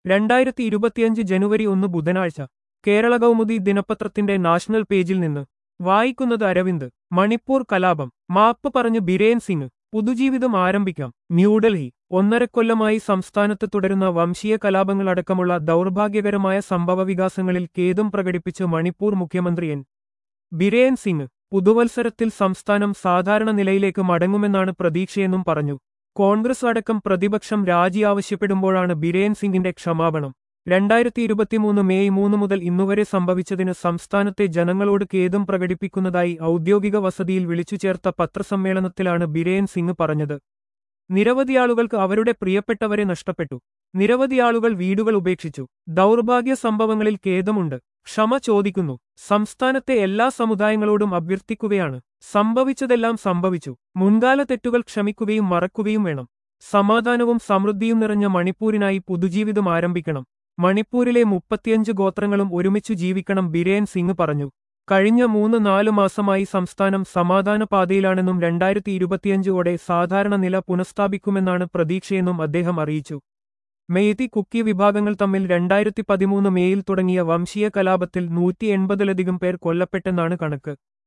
രണ്ടായിരത്തി ഇരുപത്തിയഞ്ച് ജനുവരി ഒന്ന് ബുധനാഴ്ച കേരള കൗമുദി ദിനപത്രത്തിന്റെ നാഷണൽ പേജിൽ നിന്ന് വായിക്കുന്നത് അരവിന്ദ് മണിപ്പൂർ കലാപം മാപ്പ് പറഞ്ഞ് ബിരേൻ സിംഗ് പുതുജീവിതം ആരംഭിക്കാം ന്യൂഡൽഹി ഒന്നരക്കൊല്ലമായി സംസ്ഥാനത്ത് തുടരുന്ന വംശീയ കലാപങ്ങളടക്കമുള്ള ദൗർഭാഗ്യകരമായ സംഭവവികാസങ്ങളിൽ ഖേദം പ്രകടിപ്പിച്ച് മണിപ്പൂർ മുഖ്യമന്ത്രി എൻ ബിരേൻ സിംഗ് പുതുവത്സരത്തിൽ സംസ്ഥാനം സാധാരണ നിലയിലേക്ക് മടങ്ങുമെന്നാണ് പ്രതീക്ഷയെന്നും പറഞ്ഞു കോൺഗ്രസ് അടക്കം പ്രതിപക്ഷം രാജി ആവശ്യപ്പെടുമ്പോഴാണ് ബിരേൻ സിംഗിന്റെ ക്ഷമാപണം രണ്ടായിരത്തി ഇരുപത്തിമൂന്ന് മെയ് മൂന്ന് മുതൽ ഇന്നുവരെ സംഭവിച്ചതിന് സംസ്ഥാനത്തെ ജനങ്ങളോട് ഖേദം പ്രകടിപ്പിക്കുന്നതായി ഔദ്യോഗിക വസതിയിൽ വിളിച്ചുചേർത്ത പത്രസമ്മേളനത്തിലാണ് ബിരേൻ സിംഗ് പറഞ്ഞത് നിരവധി ആളുകൾക്ക് അവരുടെ പ്രിയപ്പെട്ടവരെ നഷ്ടപ്പെട്ടു നിരവധി ആളുകൾ വീടുകൾ ഉപേക്ഷിച്ചു ദൗർഭാഗ്യ സംഭവങ്ങളിൽ ഖേദമുണ്ട് ക്ഷമ ചോദിക്കുന്നു സംസ്ഥാനത്തെ എല്ലാ സമുദായങ്ങളോടും അഭ്യർത്ഥിക്കുകയാണ് സംഭവിച്ചതെല്ലാം സംഭവിച്ചു മുൻകാല തെറ്റുകൾ ക്ഷമിക്കുകയും മറക്കുകയും വേണം സമാധാനവും സമൃദ്ധിയും നിറഞ്ഞ മണിപ്പൂരിനായി പുതുജീവിതം ആരംഭിക്കണം മണിപ്പൂരിലെ മുപ്പത്തിയഞ്ച് ഗോത്രങ്ങളും ഒരുമിച്ചു ജീവിക്കണം ബിരേൻ സിംഗ് പറഞ്ഞു കഴിഞ്ഞ മൂന്ന് നാലു മാസമായി സംസ്ഥാനം സമാധാന പാതയിലാണെന്നും രണ്ടായിരത്തി ഇരുപത്തിയഞ്ചോടെ സാധാരണ നില പുനഃസ്ഥാപിക്കുമെന്നാണ് പ്രതീക്ഷയെന്നും അദ്ദേഹം അറിയിച്ചു മെയ്തി കുക്കി വിഭാഗങ്ങൾ തമ്മിൽ രണ്ടായിരത്തി പതിമൂന്ന് മേയിൽ തുടങ്ങിയ വംശീയ കലാപത്തിൽ നൂറ്റി എൺപതിലധികം പേർ കൊല്ലപ്പെട്ടെന്നാണ് കണക്ക്